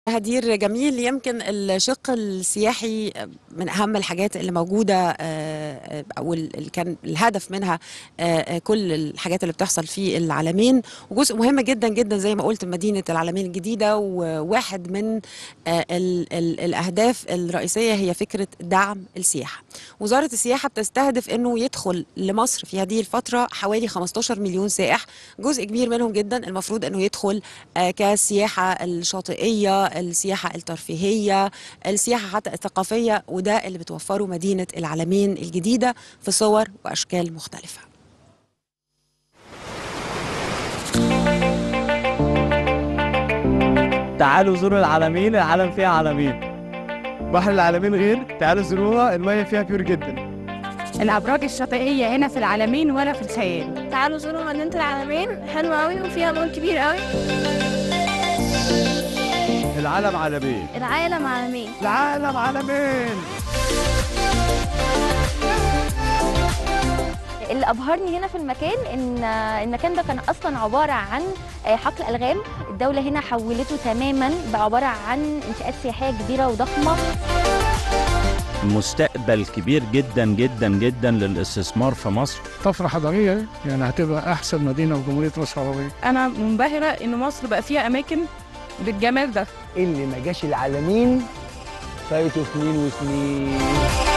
هدير جميل يمكن الشق السياحي من اهم الحاجات اللي موجوده آه، او ال- اللي كان الهدف منها آه، آه، كل الحاجات اللي بتحصل في العالمين وجزء مهم جدا جدا زي ما قلت مدينه العالمين الجديده وواحد من آه، ال- ال- الاهداف الرئيسيه هي فكره دعم السياحه. وزاره السياحه بتستهدف انه يدخل لمصر في هذه الفتره حوالي 15 مليون سائح جزء كبير منهم جدا المفروض انه يدخل آه، كسياحه الشاطئيه السياحه الترفيهيه السياحه حتى الثقافيه وده اللي بتوفره مدينه العالمين الجديده في صور واشكال مختلفه تعالوا زوروا العلمين العالم فيها علمين بحر العالمين غير تعالوا زوروها المية فيها بيور جدا الأبراج الشاطئية هنا في العالمين ولا في الخيال تعالوا زوروا مدينة العالمين حلوة أوي وفيها مول كبير أوي العالم عالمين العالم عالمين العالم عالمين اللي ابهرني هنا في المكان ان المكان ده كان اصلا عباره عن حقل الغام الدوله هنا حولته تماما بقى عباره عن انشاءات سياحيه كبيره وضخمه مستقبل كبير جدا جدا جدا للاستثمار في مصر طفرة حضارية يعني هتبقى أحسن مدينة في جمهورية مصر العربية أنا منبهرة إن مصر بقى فيها أماكن بالجمال ده اللي ما جاش العالمين فايته سنين وسنين